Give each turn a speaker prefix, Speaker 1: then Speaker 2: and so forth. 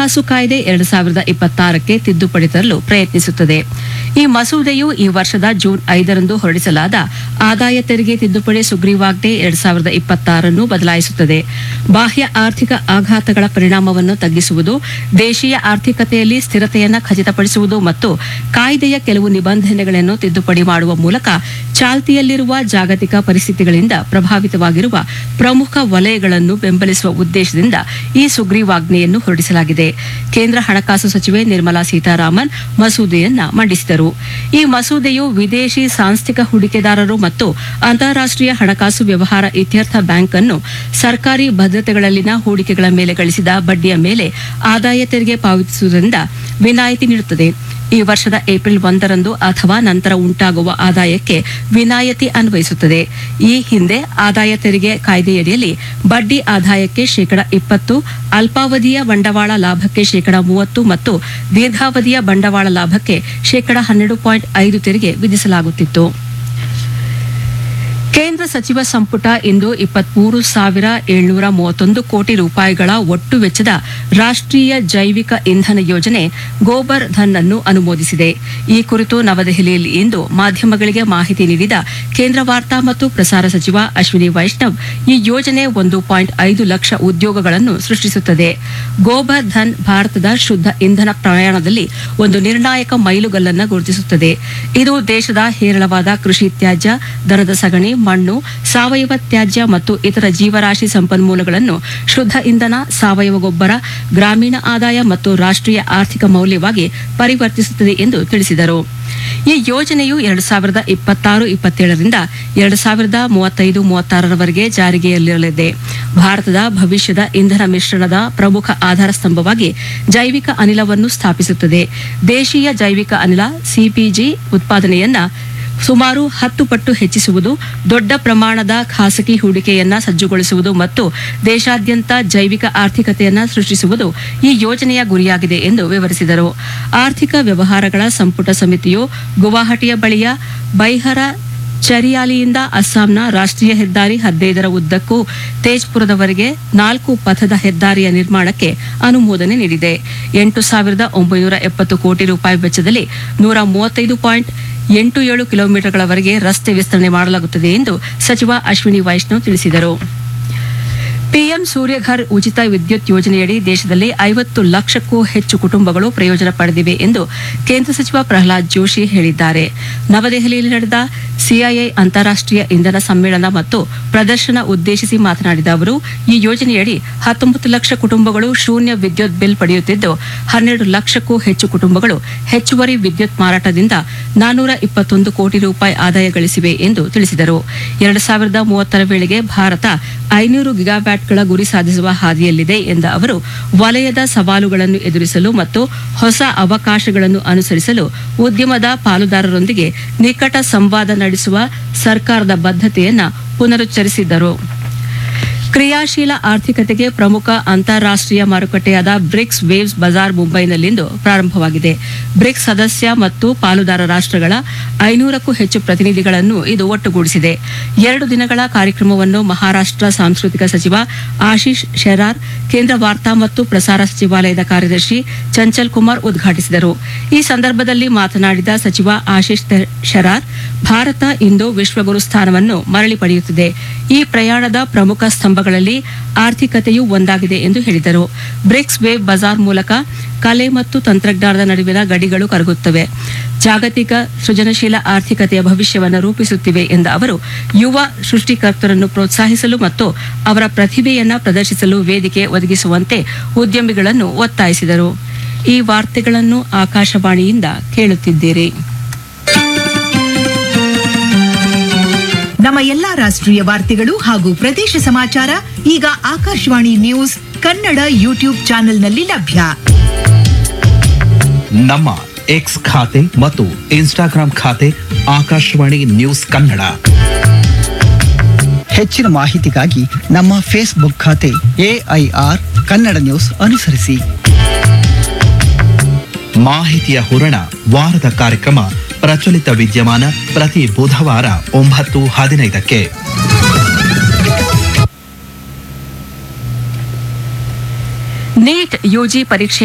Speaker 1: ಹಣಕಾಸು ಕಾಯ್ದೆ ಎರಡು ಸಾವಿರದ ಇಪ್ಪತ್ತಾರಕ್ಕೆ ತಿದ್ದುಪಡಿ ತರಲು ಪ್ರಯತ್ನಿಸುತ್ತದೆ ಈ ಮಸೂದೆಯು ಈ ವರ್ಷದ ಜೂನ್ ಐದರಂದು ಹೊರಡಿಸಲಾದ ಆದಾಯ ತೆರಿಗೆ ತಿದ್ದುಪಡಿ ಸುಗ್ರೀವಾಜ್ಞೆ ಎರಡು ಸಾವಿರದ ಇಪ್ಪತ್ತಾರನ್ನು ಬದಲಾಯಿಸುತ್ತದೆ ಬಾಹ್ಯ ಆರ್ಥಿಕ ಆಘಾತಗಳ ಪರಿಣಾಮವನ್ನು ತಗ್ಗಿಸುವುದು ದೇಶೀಯ ಆರ್ಥಿಕತೆಯಲ್ಲಿ ಸ್ಥಿರತೆಯನ್ನು ಖಚಿತಪಡಿಸುವುದು ಮತ್ತು ಕಾಯ್ದೆಯ ಕೆಲವು ನಿಬಂಧನೆಗಳನ್ನು ತಿದ್ದುಪಡಿ ಮಾಡುವ ಮೂಲಕ ಚಾಲ್ತಿಯಲ್ಲಿರುವ ಜಾಗತಿಕ ಪರಿಸ್ಥಿತಿಗಳಿಂದ ಪ್ರಭಾವಿತವಾಗಿರುವ ಪ್ರಮುಖ ವಲಯಗಳನ್ನು ಬೆಂಬಲಿಸುವ ಉದ್ದೇಶದಿಂದ ಈ ಸುಗ್ರೀವಾಜ್ಞೆಯನ್ನು ಹೊರಡಿಸಲಾಗಿದೆ ಕೇಂದ್ರ ಹಣಕಾಸು ಸಚಿವೆ ನಿರ್ಮಲಾ ಸೀತಾರಾಮನ್ ಮಸೂದೆಯನ್ನ ಮಂಡಿಸಿದರು ಈ ಮಸೂದೆಯು ವಿದೇಶಿ ಸಾಂಸ್ಥಿಕ ಹೂಡಿಕೆದಾರರು ಮತ್ತು ಅಂತಾರಾಷ್ಟೀಯ ಹಣಕಾಸು ವ್ಯವಹಾರ ಇತ್ಯರ್ಥ ಬ್ಯಾಂಕ್ ಅನ್ನು ಸರ್ಕಾರಿ ಭದ್ರತೆಗಳಲ್ಲಿನ ಹೂಡಿಕೆಗಳ ಮೇಲೆ ಗಳಿಸಿದ ಬಡ್ಡಿಯ ಮೇಲೆ ಆದಾಯ ತೆರಿಗೆ ಪಾವತಿಸುವುದರಿಂದ ವಿನಾಯಿತಿ ನೀಡುತ್ತದೆ ಈ ವರ್ಷದ ಏಪ್ರಿಲ್ ಒಂದರಂದು ಅಥವಾ ನಂತರ ಉಂಟಾಗುವ ಆದಾಯಕ್ಕೆ ವಿನಾಯಿತಿ ಅನ್ವಯಿಸುತ್ತದೆ ಈ ಹಿಂದೆ ಆದಾಯ ತೆರಿಗೆ ಕಾಯ್ದೆಯಡಿಯಲ್ಲಿ ಬಡ್ಡಿ ಆದಾಯಕ್ಕೆ ಶೇಕಡ ಇಪ್ಪತ್ತು ಅಲ್ಪಾವಧಿಯ ಬಂಡವಾಳ ಲಾಭಕ್ಕೆ ಶೇಕಡ ಮೂವತ್ತು ಮತ್ತು ದೀರ್ಘಾವಧಿಯ ಬಂಡವಾಳ ಲಾಭಕ್ಕೆ ಶೇಕಡ ಹನ್ನೆರಡು ಪಾಯಿಂಟ್ ಐದು ತೆರಿಗೆ ವಿಧಿಸಲಾಗುತ್ತಿತ್ತು ಕೇಂದ್ರ ಸಚಿವ ಸಂಪುಟ ಇಂದು ಇಪ್ಪತ್ಮೂರು ಸಾವಿರ ಏಳ್ನೂರ ಮೂವತ್ತೊಂದು ಕೋಟಿ ರೂಪಾಯಿಗಳ ಒಟ್ಟು ವೆಚ್ಚದ ರಾಷ್ಟ್ರೀಯ ಜೈವಿಕ ಇಂಧನ ಯೋಜನೆ ಗೋಬರ್ ಧನ್ ಅನ್ನು ಅನುಮೋದಿಸಿದೆ ಈ ಕುರಿತು ನವದೆಹಲಿಯಲ್ಲಿ ಇಂದು ಮಾಧ್ಯಮಗಳಿಗೆ ಮಾಹಿತಿ ನೀಡಿದ ಕೇಂದ್ರ ವಾರ್ತಾ ಮತ್ತು ಪ್ರಸಾರ ಸಚಿವ ಅಶ್ವಿನಿ ವೈಷ್ಣವ್ ಈ ಯೋಜನೆ ಒಂದು ಪಾಯಿಂಟ್ ಐದು ಲಕ್ಷ ಉದ್ಯೋಗಗಳನ್ನು ಸೃಷ್ಟಿಸುತ್ತದೆ ಗೋಬರ್ ಧನ್ ಭಾರತದ ಶುದ್ಧ ಇಂಧನ ಪ್ರಯಾಣದಲ್ಲಿ ಒಂದು ನಿರ್ಣಾಯಕ ಮೈಲುಗಲ್ಲನ್ನು ಗುರುತಿಸುತ್ತದೆ ಇದು ದೇಶದ ಹೇರಳವಾದ ಕೃಷಿ ತ್ಯಾಜ್ಯ ದನದ ಸಗಣಿ ಮಣ್ಣು ಸಾವಯವ ತ್ಯಾಜ್ಯ ಮತ್ತು ಇತರ ಜೀವರಾಶಿ ಸಂಪನ್ಮೂಲಗಳನ್ನು ಶುದ್ಧ ಇಂಧನ ಸಾವಯವ ಗೊಬ್ಬರ ಗ್ರಾಮೀಣ ಆದಾಯ ಮತ್ತು ರಾಷ್ಟ್ರೀಯ ಆರ್ಥಿಕ ಮೌಲ್ಯವಾಗಿ ಪರಿವರ್ತಿಸುತ್ತದೆ ಎಂದು ತಿಳಿಸಿದರು ಈ ಯೋಜನೆಯು ಎರಡು ಸಾವಿರದ ಇಪ್ಪತ್ತಾರು ಇಪ್ಪತ್ತೇಳರಿಂದ ಎರಡು ಸಾವಿರದ ಮೂವತ್ತೈದು ಮೂವತ್ತಾರರವರೆಗೆ ಜಾರಿಗೆಯಲ್ಲಿರಲಿದೆ ಭಾರತದ ಭವಿಷ್ಯದ ಇಂಧನ ಮಿಶ್ರಣದ ಪ್ರಮುಖ ಆಧಾರ ಸ್ತಂಭವಾಗಿ ಜೈವಿಕ ಅನಿಲವನ್ನು ಸ್ಥಾಪಿಸುತ್ತದೆ ದೇಶೀಯ ಜೈವಿಕ ಅನಿಲ ಸಿಪಿಜಿ ಉತ್ಪಾದನೆಯನ್ನ ಸುಮಾರು ಹತ್ತು ಪಟ್ಟು ಹೆಚ್ಚಿಸುವುದು ದೊಡ್ಡ ಪ್ರಮಾಣದ ಖಾಸಗಿ ಹೂಡಿಕೆಯನ್ನ ಸಜ್ಜುಗೊಳಿಸುವುದು ಮತ್ತು ದೇಶಾದ್ಯಂತ ಜೈವಿಕ ಆರ್ಥಿಕತೆಯನ್ನ ಸೃಷ್ಟಿಸುವುದು ಈ ಯೋಜನೆಯ ಗುರಿಯಾಗಿದೆ ಎಂದು ವಿವರಿಸಿದರು ಆರ್ಥಿಕ ವ್ಯವಹಾರಗಳ ಸಂಪುಟ ಸಮಿತಿಯು ಗುವಾಹಟಿಯ ಬಳಿಯ ಬೈಹರ ಚರಿಯಾಲಿಯಿಂದ ಅಸ್ಸಾಂನ ರಾಷ್ಟ್ರೀಯ ಹೆದ್ದಾರಿ ಹದಿನೈದರ ಉದ್ದಕ್ಕೂ ತೇಜ್ಪುರದವರೆಗೆ ನಾಲ್ಕು ಪಥದ ಹೆದ್ದಾರಿಯ ನಿರ್ಮಾಣಕ್ಕೆ ಅನುಮೋದನೆ ನೀಡಿದೆ ಎಂಟು ಸಾವಿರದ ಒಂಬೈನೂರ ಎಪ್ಪತ್ತು ಕೋಟಿ ರೂಪಾಯಿ ವೆಚ್ಚದಲ್ಲಿ ನೂರ ಮೂವತ್ತೈದು ಪಾಯಿಂಟ್ ಎಂಟು ಏಳು ಕಿಲೋಮೀಟರ್ಗಳವರೆಗೆ ರಸ್ತೆ ವಿಸ್ತರಣೆ ಮಾಡಲಾಗುತ್ತದೆ ಎಂದು ಸಚಿವ ಅಶ್ವಿನಿ ವೈಷ್ಣವ್ ತಿಳಿಸಿದರು ಪಿಎಂ ಸೂರ್ಯಘರ್ ಉಚಿತ ವಿದ್ಯುತ್ ಯೋಜನೆಯಡಿ ದೇಶದಲ್ಲಿ ಐವತ್ತು ಲಕ್ಷಕ್ಕೂ ಹೆಚ್ಚು ಕುಟುಂಬಗಳು ಪ್ರಯೋಜನ ಪಡೆದಿವೆ ಎಂದು ಕೇಂದ್ರ ಸಚಿವ ಪ್ರಹ್ಲಾದ್ ಜೋಶಿ ಹೇಳಿದ್ದಾರೆ ನವದೆಹಲಿಯಲ್ಲಿ ನಡೆದ ಸಿಐಐ ಅಂತಾರಾಷ್ಟೀಯ ಇಂಧನ ಸಮ್ಮೇಳನ ಮತ್ತು ಪ್ರದರ್ಶನ ಉದ್ದೇಶಿಸಿ ಮಾತನಾಡಿದ ಅವರು ಈ ಯೋಜನೆಯಡಿ ಹತ್ತೊಂಬತ್ತು ಲಕ್ಷ ಕುಟುಂಬಗಳು ಶೂನ್ಯ ವಿದ್ಯುತ್ ಬಿಲ್ ಪಡೆಯುತ್ತಿದ್ದು ಹನ್ನೆರಡು ಲಕ್ಷಕ್ಕೂ ಹೆಚ್ಚು ಕುಟುಂಬಗಳು ಹೆಚ್ಚುವರಿ ವಿದ್ಯುತ್ ಮಾರಾಟದಿಂದ ನಾನೂರ ಇಪ್ಪತ್ತೊಂದು ಕೋಟಿ ರೂಪಾಯಿ ಆದಾಯ ಗಳಿಸಿವೆ ಎಂದು ತಿಳಿಸಿದರು ಎರಡು ಸಾವಿರದ ಮೂವತ್ತರ ವೇಳೆಗೆ ಭಾರತ ಐನೂರು ಗಿಗಾವ್ಯಾಟ್ಗಳ ಗುರಿ ಸಾಧಿಸುವ ಹಾದಿಯಲ್ಲಿದೆ ಎಂದ ಅವರು ವಲಯದ ಸವಾಲುಗಳನ್ನು ಎದುರಿಸಲು ಮತ್ತು ಹೊಸ ಅವಕಾಶಗಳನ್ನು ಅನುಸರಿಸಲು ಉದ್ಯಮದ ಪಾಲುದಾರರೊಂದಿಗೆ ನಿಕಟ ಸಂವಾದ ನಡೆಸುವ ಸರ್ಕಾರದ ಬದ್ಧತೆಯನ್ನು ಪುನರುಚ್ಚರಿಸಿದ್ದರು ಕ್ರಿಯಾಶೀಲ ಆರ್ಥಿಕತೆಗೆ ಪ್ರಮುಖ ಅಂತಾರಾಷ್ಟೀಯ ಮಾರುಕಟ್ಟೆಯಾದ ಬ್ರಿಕ್ಸ್ ವೇವ್ಸ್ ಬಜಾರ್ ಮುಂಬೈನಲ್ಲಿಂದು ಪ್ರಾರಂಭವಾಗಿದೆ ಬ್ರಿಕ್ಸ್ ಸದಸ್ಯ ಮತ್ತು ಪಾಲುದಾರ ರಾಷ್ಟ್ರಗಳ ಐನೂರಕ್ಕೂ ಹೆಚ್ಚು ಪ್ರತಿನಿಧಿಗಳನ್ನು ಇದು ಒಟ್ಟುಗೂಡಿಸಿದೆ ಎರಡು ದಿನಗಳ ಕಾರ್ಯಕ್ರಮವನ್ನು ಮಹಾರಾಷ್ಟ್ರ ಸಾಂಸ್ಕೃತಿಕ ಸಚಿವ ಆಶೀಶ್ ಶೆರಾರ್ ಕೇಂದ್ರ ವಾರ್ತಾ ಮತ್ತು ಪ್ರಸಾರ ಸಚಿವಾಲಯದ ಕಾರ್ಯದರ್ಶಿ ಚಂಚಲ್ ಕುಮಾರ್ ಉದ್ಘಾಟಿಸಿದರು ಈ ಸಂದರ್ಭದಲ್ಲಿ ಮಾತನಾಡಿದ ಸಚಿವ ಆಶೀಶ್ ತೆ- ಶೆರಾರ್ ಭಾರತ ಇಂದು ವಿಶ್ವಗುರು ಸ್ಥಾನವನ್ನು ಮರಳಿ ಪಡೆಯುತ್ತಿದೆ ಈ ಪ್ರಯಾಣದ ಪ್ರಮುಖ ಸ್ತಂಭಗಳಲ್ಲಿ ಆರ್ಥಿಕತೆಯೂ ಒಂದಾಗಿದೆ ಎಂದು ಹೇಳಿದರು ಬ್ರಿಕ್ಸ್ ವೇವ್ ಬಜಾರ್ ಮೂಲಕ ಕಲೆ ಮತ್ತು ತಂತ್ರಜ್ಞಾನದ ನಡುವಿನ ಗಡಿಗಳು ಕರಗುತ್ತವೆ ಜಾಗತಿಕ ಸೃಜನಶೀಲ ಆರ್ಥಿಕತೆಯ ಭವಿಷ್ಯವನ್ನು ರೂಪಿಸುತ್ತಿವೆ ಎಂದ ಅವರು ಯುವ ಸೃಷ್ಟಿಕರ್ತರನ್ನು ಪ್ರೋತ್ಸಾಹಿಸಲು ಮತ್ತು ಅವರ ಪ್ರತಿಭೆಯನ್ನ ಪ್ರದರ್ಶಿಸಲು ವೇದಿಕೆ ಒದಗಿಸುವಂತೆ ಉದ್ಯಮಿಗಳನ್ನು ಒತ್ತಾಯಿಸಿದರು ಈ ವಾರ್ತೆಗಳನ್ನು ಆಕಾಶವಾಣಿಯಿಂದ ಕೇಳುತ್ತಿದ್ದೀರಿ
Speaker 2: ನಮ್ಮ ಎಲ್ಲಾ ರಾಷ್ಟ್ರೀಯ ವಾರ್ತೆಗಳು ಹಾಗೂ ಪ್ರದೇಶ ಸಮಾಚಾರ ಈಗ ಆಕಾಶವಾಣಿ ನ್ಯೂಸ್ ಕನ್ನಡ ಯೂಟ್ಯೂಬ್ ಚಾನೆಲ್ನಲ್ಲಿ ಲಭ್ಯ
Speaker 3: ನಮ್ಮ ಎಕ್ಸ್ ಖಾತೆ ಮತ್ತು ಇನ್ಸ್ಟಾಗ್ರಾಂ ಖಾತೆ ಆಕಾಶವಾಣಿ ನ್ಯೂಸ್ ಕನ್ನಡ
Speaker 4: ಹೆಚ್ಚಿನ ಮಾಹಿತಿಗಾಗಿ ನಮ್ಮ ಫೇಸ್ಬುಕ್ ಖಾತೆ ಎಐಆರ್ ಕನ್ನಡ ನ್ಯೂಸ್ ಅನುಸರಿಸಿ
Speaker 3: ಮಾಹಿತಿಯ ಹೂರಣ ವಾರದ ಕಾರ್ಯಕ್ರಮ ಪ್ರಚಲಿತ ವಿದ್ಯಮಾನ ಪ್ರತಿ ಬುಧವಾರ ಒಂಬತ್ತು ಹದಿನೈದಕ್ಕೆ
Speaker 1: ನೀಟ್ ಯುಜಿ ಪರೀಕ್ಷೆ